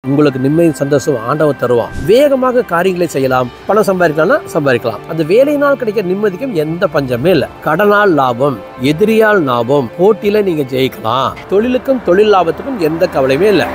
உங்களுக்கு நிம்மதி சந்தோஷம் ஆண்டவன் தருவான் வேகமாக காரியங்களை செய்யலாம் பணம் சம்பாதிக்கலாம்னா சம்பாதிக்கலாம் அந்த வேலையினால் கிடைக்கிற நிம்மதிக்கும் எந்த பஞ்சமே இல்லை கடனால் லாபம் எதிரியால் லாபம் போட்டியில நீங்க ஜெயிக்கலாம் தொழிலுக்கும் தொழில் லாபத்துக்கும் எந்த கவலையுமே இல்லை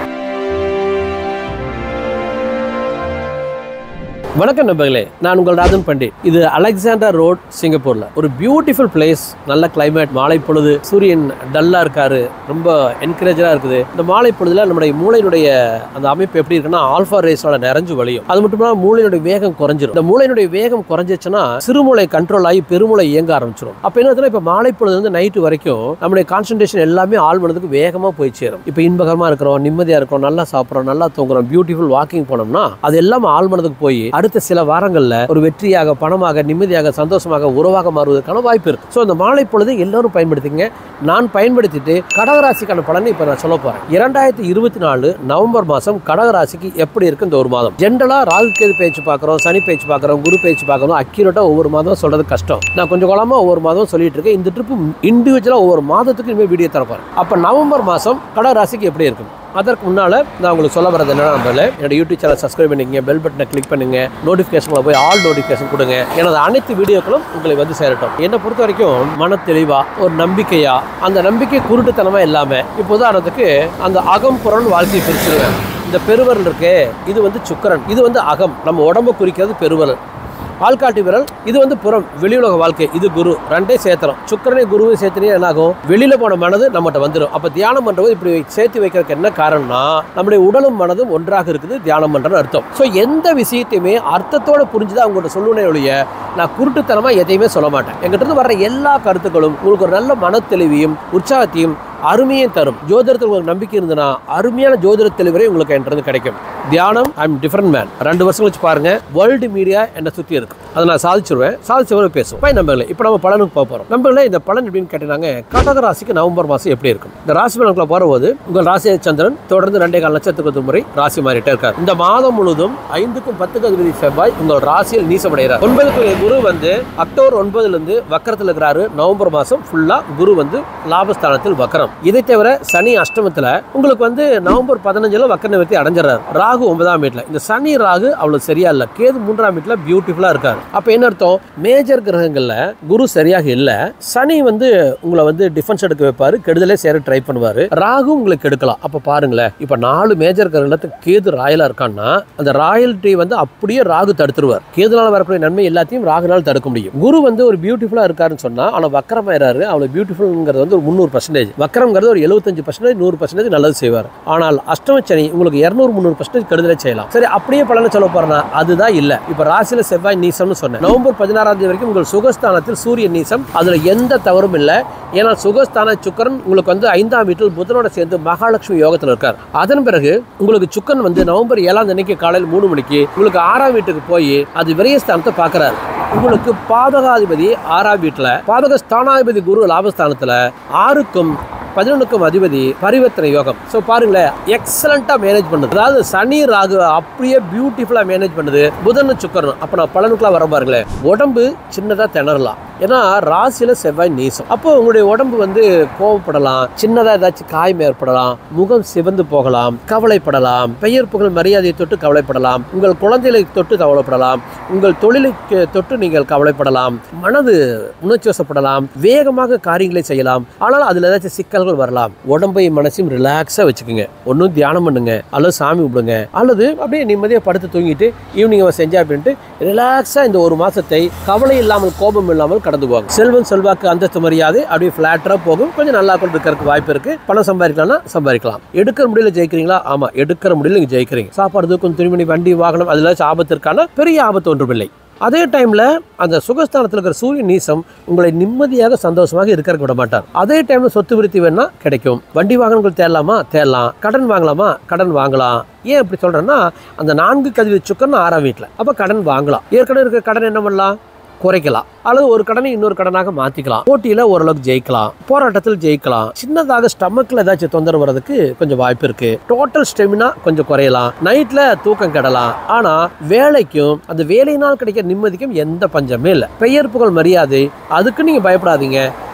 வணக்கம் நண்பர்களே நான் உங்கள் ராஜன் பண்டிட் இது அலெக்சாண்டர் ரோட் சிங்கப்பூர்ல ஒரு பியூட்டிஃபுல் பிளேஸ் நல்ல கிளைமேட் மாலை பொழுது சூரியன் டல்லா இருக்காரு ரொம்ப என்கரேஜரா இருக்குது இந்த மாலை பொழுதுல நம்முடைய மூளையினுடைய அந்த அமைப்பு எப்படி இருக்குன்னா ஆல்ஃபா ரேஸோட நிறைஞ்சு வழியும் அது மட்டும் இல்லாமல் மூளையினுடைய வேகம் குறைஞ்சிரும் இந்த மூளையினுடைய வேகம் குறைஞ்சிச்சுன்னா சிறுமூளை கண்ட்ரோல் ஆகி பெருமூளை இயங்க ஆரம்பிச்சிடும் அப்ப என்ன ஆகுதுன்னா, இப்ப மாலை பொழுது வந்து நைட்டு வரைக்கும் நம்முடைய கான்சன்ட்ரேஷன் எல்லாமே ஆள் மனதுக்கு வேகமா போய் சேரும் இப்போ இன்பகரமா இருக்கிறோம் நிம்மதியா இருக்கிறோம் நல்லா சாப்பிட்றோம் நல்லா தூங்குறோம் பியூட்டிஃபுல் வாக்கிங் போனோம்னா அது எல்லாம் ஆள் மனதுக்கு போய் அடுத்த சில வாரங்கள்ல ஒரு வெற்றியாக பணமாக நிம்மதியாக சந்தோஷமாக உறவாக மாறுவதற்கான வாய்ப்பு இருக்கு ஸோ அந்த மாலை பொழுது எல்லாரும் பயன்படுத்திங்க நான் பயன்படுத்திட்டு கடகராசிக்கான பலனை இப்போ நான் சொல்ல போறேன் இரண்டாயிரத்தி இருபத்தி நாலு நவம்பர் மாசம் கடகராசிக்கு எப்படி இருக்கு இந்த ஒரு மாதம் ஜென்ரலா ராகு கேது பேச்சு பார்க்குறோம் சனி பேச்சு பார்க்குறோம் குரு பேச்சு பார்க்குறோம் அக்யூரேட்டா ஒவ்வொரு மாதம் சொல்றது கஷ்டம் நான் கொஞ்சம் காலமா ஒவ்வொரு மாதம் சொல்லிட்டு இருக்கேன் இந்த ட்ரிப் இண்டிவிஜுவலா ஒவ்வொரு மாதத்துக்கு இனிமேல் வீடியோ தரப்போறேன் அப்ப நவம்பர் மாசம் கடகராசிக்கு எப்படி இருக்கும் அதற்கு முன்னால நான் உங்களுக்கு சொல்ல வரது என்னன்னா நம்பல என்னோட யூடியூப் சேனல் சப்ஸ்கிரைப் பண்ணிக்கங்க பெல் பட்டனை கிளிக் பண்ணுங்க நோட்டிஃபிகேஷன்ல போய் ஆல் நோட்டிஃபிகேஷன் கொடுங்க எனது அனைத்து வீடியோக்களும் உங்களை வந்து சேரட்டும் என்னை பொறுத்த வரைக்கும் மன தெளிவா ஒரு நம்பிக்கையா அந்த நம்பிக்கை குருட்டுத்தனமா இல்லாம இப்போ உதாரணத்துக்கு அந்த அகம் புறன் வாழ்க்கையை பிரிச்சிருவேன் இந்த பெருவரல் இருக்கே இது வந்து சுக்கரன் இது வந்து அகம் நம்ம உடம்பு குறிக்கிறது பெருவரல் ஆள்காட்டி விரல் இது வந்து புறம் வெளியுலக வாழ்க்கை இது குரு ரெண்டே சேர்த்துறோம் சுக்கரனை குருவை சேர்த்துனே என்ன ஆகும் வெளியில போன மனது நம்மகிட்ட வந்துடும் அப்ப தியானம் பண்றது இப்படி சேர்த்து வைக்கிறதுக்கு என்ன காரணம்னா நம்முடைய உடலும் மனதும் ஒன்றாக இருக்குது தியானம் பண்றது அர்த்தம் ஸோ எந்த விஷயத்தையுமே அர்த்தத்தோட புரிஞ்சுதான் அவங்கள்ட்ட சொல்லுனே ஒழிய நான் குருட்டுத்தனமா எதையுமே சொல்ல மாட்டேன் எங்கிட்ட இருந்து வர்ற எல்லா கருத்துக்களும் உங்களுக்கு ஒரு நல்ல மன தெளிவையும் உற்சாகத்தையும் அருமையும் தரும் ஜோதிடத்தில் உங்களுக்கு நம்பிக்கை இருந்ததுன்னா அருமையான ஜோதிட தெளிவரை உங்களுக்கு என்கிட்ட இருந்து கிடைக்கும் தியானம் ஐ எம் டிஃபரெண்ட் மேன் ரெண்டு வருஷம் கழிச்சு பாருங்க வேர்ல்டு மீடியா என்னை சுற்றி இருக்கு அதை நான் சாதிச்சிருவேன் சாதிச்சவரை பேசுவோம் பை நம்பர்களே இப்போ நம்ம பலனுக்கு போக போகிறோம் நம்பர்களே இந்த பலன் எப்படின்னு கேட்டீங்கன்னா கடக ராசிக்கு நவம்பர் மாதம் எப்படி இருக்கும் இந்த ராசி பலனுக்குள்ள போகும்போது உங்கள் ராசி சந்திரன் தொடர்ந்து ரெண்டே கால் நட்சத்திரத்துக்கு ஒரு முறை ராசி மாறிட்டே இருக்கார் இந்த மாதம் முழுவதும் ஐந்துக்கும் பத்துக்கு அதிபதி செவ்வாய் உங்கள் ராசியில் நீசமடைகிறார் ஒன்பதுக்கு குரு வந்து அக்டோபர் ஒன்பதுல இருந்து வக்கரத்தில் இருக்கிறாரு நவம்பர் மாதம் ஃபுல்லா குரு வந்து லாபஸ்தானத்தில் வக்கரம் இதை தவிர சனி அஷ்டமத்துல உங்களுக்கு வந்து நவம்பர் பதினஞ்சுல வக்கர நிவர்த்தி அடைஞ்சிடறாரு ராகு ஒன்பதாம் வீட்டுல இந்த சனி ராகு அவ்வளவு சரியா இல்ல கேது மூன்றாம் வீட்டுல பியூட்டிஃபுல்லா இருக்காரு அப்ப என்ன அர்த்தம் மேஜர் கிரகங்கள்ல குரு சரியாக இல்ல சனி வந்து உங்களை வந்து டிஃபென்ஸ் எடுக்க வைப்பாரு கெடுதலே சேர ட்ரை பண்ணுவாரு ராகு உங்களுக்கு கெடுக்கலாம் அப்ப பாருங்களேன் இப்ப நாலு மேஜர் கிரகத்துல கேது ராயலா இருக்கான்னா அந்த ராயல்ட்டி வந்து அப்படியே ராகு தடுத்துருவார் கேதுனால வரக்கூடிய நன்மை எல்லாத்தையும் ராகுனால தடுக்க முடியும் குரு வந்து ஒரு பியூட்டிஃபுல்லா இருக்காருன்னு சொன்னா ஆனா வக்கரமாயிராரு அவ்வளவு பியூட்டிஃபுல்ங்கிறது வந்து ஒரு முந்நூறு பர்சன்டேஜ் வக்கரம்ங்கிறது ஒரு எழுபத்தஞ்சு பர்சன்டேஜ் நூறு பர்சன்டேஜ் நல்லது செய்வார் ஆனால் அஷ்டமச்சனி உங்களுக்கு இரநூறு முந்நூறு பர்சன்டேஜ் கெடுதலை செய்யலாம் சரி அப்படியே பலனை சொல்ல போறேன்னா அதுதான் இல்ல இப்ப ராசியில செவ்வாய் நீசம்னு சொன்னேன் நவம்பர் பதினாறாம் தேதி வரைக்கும் உங்கள் சுகஸ்தானத்தில் சூரிய நீசம் அதுல எந்த தவறும் இல்லை ஏன்னா சுகஸ்தான சுக்கரன் உங்களுக்கு வந்து ஐந்தாம் வீட்டில் புதனோட சேர்ந்து மகாலட்சுமி யோகத்தில் இருக்கார் அதன் பிறகு உங்களுக்கு சுக்கரன் வந்து நவம்பர் ஏழாம் அன்னைக்கு காலையில் மூணு மணிக்கு உங்களுக்கு ஆறாம் வீட்டுக்கு போய் அது விரயஸ்தானத்தை பார்க்கறாரு உங்களுக்கு பாதகாதிபதி ஆறாம் வீட்டில் பாதக ஸ்தானாதிபதி குரு லாபஸ்தானத்தில் ஆறுக்கும் பதினொன்றுக்கும் அதிபதி பரிவர்த்தனை யோகம் ஸோ பாருங்களேன் எக்ஸலண்ட்டாக மேனேஜ் பண்ணுது அதாவது சனி ராகு அப்படியே பியூட்டிஃபுல்லாக மேனேஜ் பண்ணுது புதன் சுக்கரன் அப்போ நான் பலனுக்குலாம் வர பாருங்களேன் உடம்பு சின்னதாக திணறலாம் ஏன்னா ராசியில செவ்வாய் நீசம் அப்போ உங்களுடைய உடம்பு வந்து கோவப்படலாம் சின்னதாக ஏதாச்சும் காயம் ஏற்படலாம் முகம் சிவந்து போகலாம் கவலைப்படலாம் பெயர் புகழ் மரியாதையை தொட்டு கவலைப்படலாம் உங்கள் குழந்தைகளை தொட்டு கவலைப்படலாம் உங்கள் தொழிலுக்கு தொட்டு நீங்கள் கவலைப்படலாம் மனது உணர்ச்சி வசப்படலாம் வேகமாக காரியங்களை செய்யலாம் ஆனால் அதில் ஏதாச்சும் சிக்கல்கள் வரலாம் உடம்பையும் மனசையும் ரிலாக்ஸாக வச்சுக்கோங்க ஒன்றும் தியானம் பண்ணுங்க அல்லது சாமி கும்பிடுங்க அல்லது அப்படியே நிம்மதியாக படுத்து தூங்கிட்டு ஈவினிங் செஞ்சா அப்படின்ட்டு ரிலாக்ஸாக இந்த ஒரு மாசத்தை கவலை இல்லாமல் கோபம் இல்லாமல் கடந்து போவாங்க செல்வம் செல்வாக்கு அந்தஸ்து மரியாதை அப்படியே ஃபிளாட்டராக போகும் கொஞ்சம் நல்லா கொண்டு இருக்கிறதுக்கு வாய்ப்பு இருக்கு பணம் சம்பாதிக்கலாம்னா சம்பாதிக்கலாம் எடுக்கிற முடியல ஜெயிக்கிறீங்களா ஆமா எடுக்கிற முடியல நீங்க ஜெயிக்கிறீங்க சாப்பாடு தூக்கம் துணிமணி வண்டி வாகனம் அதுல ஆபத்து இருக்கான பெரிய ஆபத்து ஒன்றுமில்லை அதே டைம்ல அந்த சுகஸ்தானத்தில் இருக்கிற சூரிய நீசம் உங்களை நிம்மதியாக சந்தோஷமாக இருக்கிற விட மாட்டார் அதே டைம்ல சொத்து விருத்தி வேணா கிடைக்கும் வண்டி வாகனங்கள் தேடலாமா தேடலாம் கடன் வாங்கலாமா கடன் வாங்கலாம் ஏன் இப்படி சொல்றேன்னா அந்த நான்கு கதிவு சுக்கரன் ஆறாம் வீட்டில் அப்ப கடன் வாங்கலாம் ஏற்கனவே இருக்கிற கடன் என்ன பண்ணலாம் குறைக்கலாம் அல்லது ஒரு கடனை இன்னொரு கடனாக மாத்திக்கலாம் போட்டியில ஓரளவுக்கு ஜெயிக்கலாம் போராட்டத்தில் ஜெயிக்கலாம் சின்னதாக ஸ்டமக்ல ஏதாச்சும் தொந்தரவு வர்றதுக்கு கொஞ்சம் வாய்ப்பு இருக்கு டோட்டல் ஸ்டெமினா கொஞ்சம் குறையலாம் நைட்ல தூக்கம் கெடலாம் ஆனா வேலைக்கும் அந்த வேலையினால் கிடைக்கிற நிம்மதிக்கும் எந்த பஞ்சமே இல்லை பெயர் புகழ் மரியாதை அதுக்கு நீங்க பயப்படாதீங்க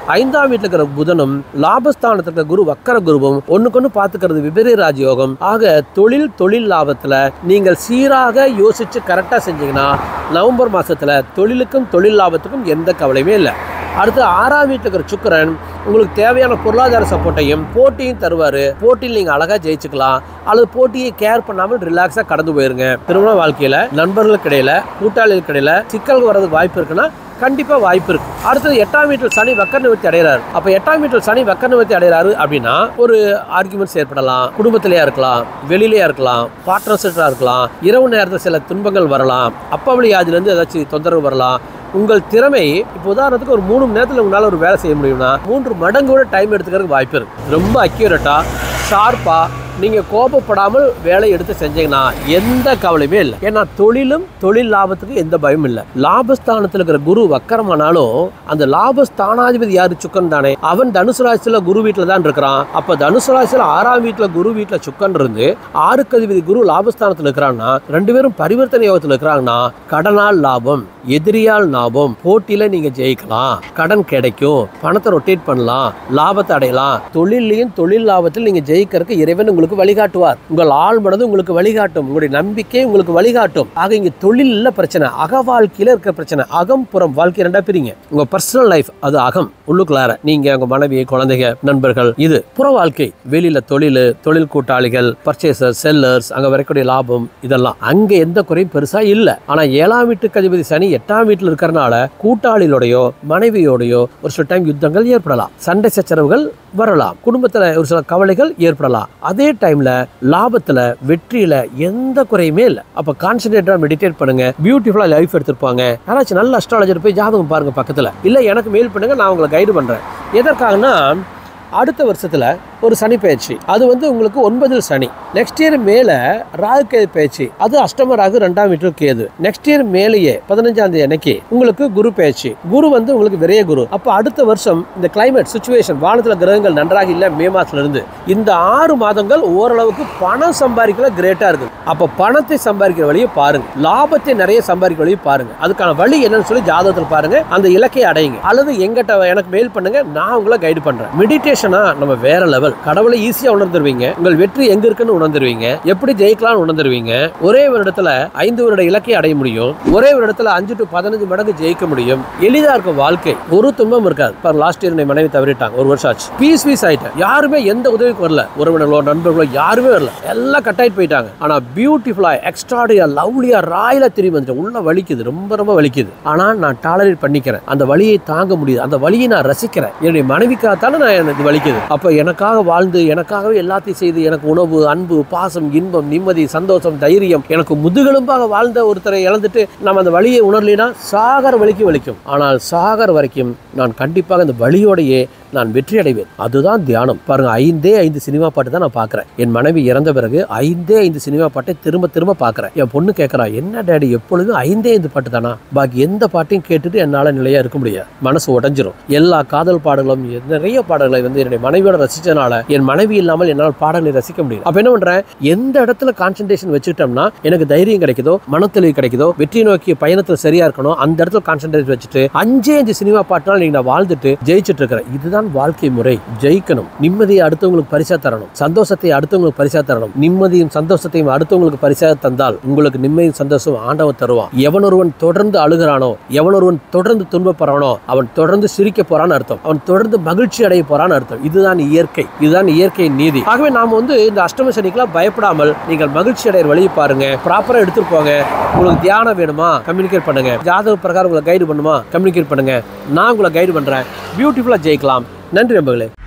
ஐந்தாம் வீட்டுல இருக்கிற புதனும் லாபஸ்தானத்துல இருக்கிற குரு வக்கர குருவும் ஒண்ணுக்கொன்னு பாத்துக்கிறது விபரீத ராஜயோகம் ஆக தொழில் தொழில் லாபத்துல நீங்கள் சீராக யோசிச்சு கரெக்டா செஞ்சீங்கன்னா நவம்பர் மாசத்துல தொழிலுக்கும் தொழில் லாபத்துக்கும் எந்த கவலையுமே இல்லை அடுத்து ஆறாம் வீட்டில் இருக்கிற சுக்கிரன் உங்களுக்கு தேவையான பொருளாதார சப்போர்ட்டையும் போட்டியும் தருவார் போட்டியில் நீங்கள் அழகாக ஜெயிச்சுக்கலாம் அல்லது போட்டியை கேர் பண்ணாமல் ரிலாக்ஸாக கடந்து போயிருங்க திருமண வாழ்க்கையில் நண்பர்களுக்கு இடையில கூட்டாளிகளுக்கு இடையில சிக்கல் வர்றதுக்கு வாய்ப்பு இருக்குன்னா கண்டிப்பா வாய்ப்பு இருக்கு அடுத்தது எட்டாம் வீட்டில் சனி வக்கர நிவர்த்தி அடைகிறாரு அப்ப எட்டாம் வீட்டில் சனி வக்கர நிவர்த்தி அடைகிறாரு அப்படின்னா ஒரு ஆர்குமெண்ட்ஸ் ஏற்படலாம் குடும்பத்திலேயா இருக்கலாம் வெளியிலயா இருக்கலாம் பார்ட்னர்ஷிப்பா இருக்கலாம் இரவு நேரத்தில் சில துன்பங்கள் வரலாம் அப்பாவளி இருந்து ஏதாச்சும் தொந்தரவு வரலாம் உங்கள் திறமை இப்போ உதாரணத்துக்கு ஒரு மூணு மணி நேரத்தில் உங்களால் ஒரு வேலை செய்ய முடியும்னா மூன்று மடங்கு கூட டைம் எடுத்துக்கிறதுக்கு வாய்ப்பு இருக்கு ரொம்ப அக்யூரேட்டாக ஷார்ப்பாக நீங்கள் கோபப்படாமல் வேலை எடுத்து செஞ்சீங்கன்னா எந்த கவலையுமே இல்லை ஏன்னா தொழிலும் தொழில் லாபத்துக்கு எந்த பயமும் இல்லை லாபஸ்தானத்தில் இருக்கிற குரு வக்கரமானாலும் அந்த லாபஸ்தானாதிபதி யாரு சுக்கன் தானே அவன் தனுசு ராசியில் குரு வீட்டில் தான் இருக்கிறான் அப்போ தனுசு ராசியில் ஆறாம் வீட்டில் குரு வீட்டில் சுக்கன் இருந்து ஆறுக்கு அதிபதி குரு லாபஸ்தானத்தில் இருக்கிறான்னா ரெண்டு பேரும் பரிவர்த்தனை யோகத்தில் இருக்கிறாங்கன்னா கடனால் லாபம் எதிரியால் லாபம் போட்டியில நீங்க ஜெயிக்கலாம் கடன் கிடைக்கும் பணத்தை ரொட்டேட் பண்ணலாம் லாபத்தை அடையலாம் தொழிலையும் தொழில் லாபத்தில் நீங்க ஜெயிக்கிறதுக்கு இறைவன் உங்களுக்கு வழிகாட்டுவார் உங்கள் ஆள் மனது உங்களுக்கு வழிகாட்டும் உங்களுடைய நம்பிக்கை உங்களுக்கு வழிகாட்டும் ஆக இங்க தொழில்ல பிரச்சனை அக வாழ்க்கையில இருக்கிற பிரச்சனை அகம் புறம் வாழ்க்கை ரெண்டா பிரிங்க உங்க பர்சனல் லைஃப் அது அகம் உள்ளுக்குள்ளார நீங்க உங்க மனைவி குழந்தைங்க நண்பர்கள் இது புற வாழ்க்கை வெளியில தொழில் தொழில் கூட்டாளிகள் பர்ச்சேசர் செல்லர்ஸ் அங்க வரக்கூடிய லாபம் இதெல்லாம் அங்க எந்த குறையும் பெருசா இல்ல ஆனா ஏழாம் வீட்டுக்கு அதிபதி சனி எட்டாம் வீட்டுல இருக்கிறனால கூட்டாளியோடையோ மனைவியோடையோ ஒரு சில டைம் யுத்தங்கள் ஏற்படலாம் சண்டை சச்சரவுகள் வரலாம் குடும்பத்துல ஒரு சில கவலைகள் ஏற்படலாம் அதே டைம்ல லாபத்துல வெற்றியில எந்த குறையுமே இல்லை அப்ப கான்சென்ட்ரேட்டா மெடிடேட் பண்ணுங்க பியூட்டிஃபுல்லா லைஃப் எடுத்திருப்பாங்க யாராச்சும் நல்ல அஸ்ட்ராலஜர் போய் ஜாதகம் பாருங்க பக்கத்துல இல்ல எனக்கு மெயில் பண்ணுங்க நான் உங்களை கைடு பண்றேன் எதற்காகனா அடுத்த வருஷத்துல ஒரு சனி பயிற்சி அது வந்து உங்களுக்கு ஒன்பதில் சனி நெக்ஸ்ட் இயர் மேல ராகு கேது பயிற்சி அது அஷ்டம ராகு ரெண்டாம் வீட்டில் கேது நெக்ஸ்ட் இயர் மேலேயே பதினஞ்சாம் தேதி அன்னைக்கு உங்களுக்கு குரு பயிற்சி குரு வந்து உங்களுக்கு விரைய குரு அப்ப அடுத்த வருஷம் இந்த கிளைமேட் சுச்சுவேஷன் வானத்துல கிரகங்கள் நன்றாக இல்லை மே மாசத்துல இருந்து இந்த ஆறு மாதங்கள் ஓரளவுக்கு பணம் சம்பாதிக்கல கிரேட்டா இருக்கு அப்ப பணத்தை சம்பாதிக்கிற வழியை பாருங்க லாபத்தை நிறைய சம்பாதிக்கிற வழியை பாருங்க அதுக்கான வழி என்னன்னு சொல்லி ஜாதகத்தில் பாருங்க அந்த இலக்கை அடையுங்க அல்லது எங்கிட்ட எனக்கு மெயில் பண்ணுங்க நான் உங்களை கைடு பண்றேன் மெடிடேஷனா நம்ம வேற லெவல் கடவுளை ஈஸியா உணர்ந்துருவீங்க உங்கள் வெற்றி எங்க இருக்குன்னு உணர்ந்துருவீங்க எப்படி ஜெயிக்கலாம்னு உணர்ந்துருவீங்க ஒரே வருடத்துல ஐந்து வருட இலக்கை அடைய முடியும் ஒரே வருடத்துல அஞ்சு டு பதினஞ்சு மடங்கு ஜெயிக்க முடியும் எளிதா இருக்கும் வாழ்க்கை ஒரு துன்பம் இருக்காது இப்போ லாஸ்ட் இயர் என் மனைவி தவறிட்டாங்க ஒரு வருஷம் ஆச்சு பீஸ் பீஸ் ஆயிட்டேன் யாருமே எந்த உதவிக்கு வரல உறவினர்களோ நண்பர்களோ யாருமே வரல எல்லாம் கட் ஆயிட்டு போயிட்டாங்க ஆனா பியூட்டிஃபுல்லா எக்ஸ்ட்ராடியா லவ்லியா ராயலா திரும்பி வந்துட்டேன் உள்ள வலிக்குது ரொம்ப ரொம்ப வலிக்குது ஆனா நான் டாலரேட் பண்ணிக்கிறேன் அந்த வலியை தாங்க முடியுது அந்த வலியை நான் ரசிக்கிறேன் என்னுடைய மனைவிக்காகத்தானே நான் எனக்கு வலிக்குது அப்ப எனக்காக வாழ்ந்து எனக்காகவே எல்லாத்தையும் செய்து எனக்கு உணவு அன்பு பாசம் இன்பம் நிம்மதி சந்தோஷம் தைரியம் எனக்கு முதுகெலும்பாக வாழ்ந்த ஒருத்தரை இழந்துட்டு நம்ம அந்த வழியை உணரலைன்னா சாகர வலிக்கு வலிக்கும் ஆனால் சாகர வரைக்கும் நான் கண்டிப்பாக அந்த வழியோடையே நான் வெற்றி அடைவேன் அதுதான் தியானம் பாருங்க ஐந்தே ஐந்து சினிமா பாட்டு தான் நான் பார்க்குறேன் என் மனைவி இறந்த பிறகு ஐந்தே ஐந்து சினிமா பாட்டை திரும்ப திரும்ப பார்க்குறேன் என் பொண்ணு கேட்குறா என்ன டேடி எப்பொழுதும் ஐந்தே ஐந்து பாட்டு தானா பாக்கி எந்த பாட்டையும் கேட்டுட்டு என்னால் நிலையாக இருக்க முடியாது மனசு உடஞ்சிரும் எல்லா காதல் பாடல்களும் நிறைய பாடல்களை வந்து என்னுடைய மனைவியோட ரசிச்சனால என் மனைவி இல்லாமல் என்னால் பாடல்களை ரசிக்க முடியும் அப்ப என்ன பண்றேன் எந்த இடத்துல கான்சன்ட்ரேஷன் வச்சுக்கிட்டோம்னா எனக்கு தைரியம் கிடைக்குதோ மனத்தெளிவு கிடைக்குதோ வெற்றி நோக்கி பயணத்தில் சரியா இருக்கணும் அந்த இடத்துல கான்சன்ட்ரேட் வச்சுட்டு அஞ்சே அஞ்சு சினிமா பாட்டுனால நீங்க நான் வாழ்ந்துட்டு ஜெயிச்சிட்டு இருக்கிறேன் இதுதான் வாழ்க்கை முறை ஜெயிக்கணும் நிம்மதியை அடுத்தவங்களுக்கு பரிசா தரணும் சந்தோஷத்தை அடுத்தவங்களுக்கு பரிசா தரணும் நிம்மதியும் சந்தோஷத்தையும் அடுத்தவங்களுக்கு பரிசாக தந்தால் உங்களுக்கு நிம்மதியும் சந்தோஷம் ஆண்டவன் தருவான் எவன் ஒருவன் தொடர்ந்து அழுகிறானோ எவன் ஒருவன் தொடர்ந்து துன்பப்படுறானோ அவன் தொடர்ந்து சிரிக்க போறான்னு அர்த்தம் அவன் தொடர்ந்து மகிழ்ச்சி அடைய போறான்னு அர்த்தம் இதுதான் இயற்கை இதுதான் இயற்கையின் நீதி ஆகவே நாம வந்து இந்த அஷ்டம சனிக்கெல்லாம் பயப்படாமல் நீங்கள் மகிழ்ச்சி அடைகிற வழியை பாருங்க ப்ராப்பரா எடுத்துட்டு போங்க உங்களுக்கு தியானம் வேணுமா கம்யூனிகேட் பண்ணுங்க ஜாதக பிரகாரம் உங்களை கைடு பண்ணுமா கம்யூனிகேட் பண்ணுங்க நான் உங்களை கைடு பண்றேன் பியூட்டிஃபுல்லா ஜெயிக்கலாம் நன்றி நண்பர்களே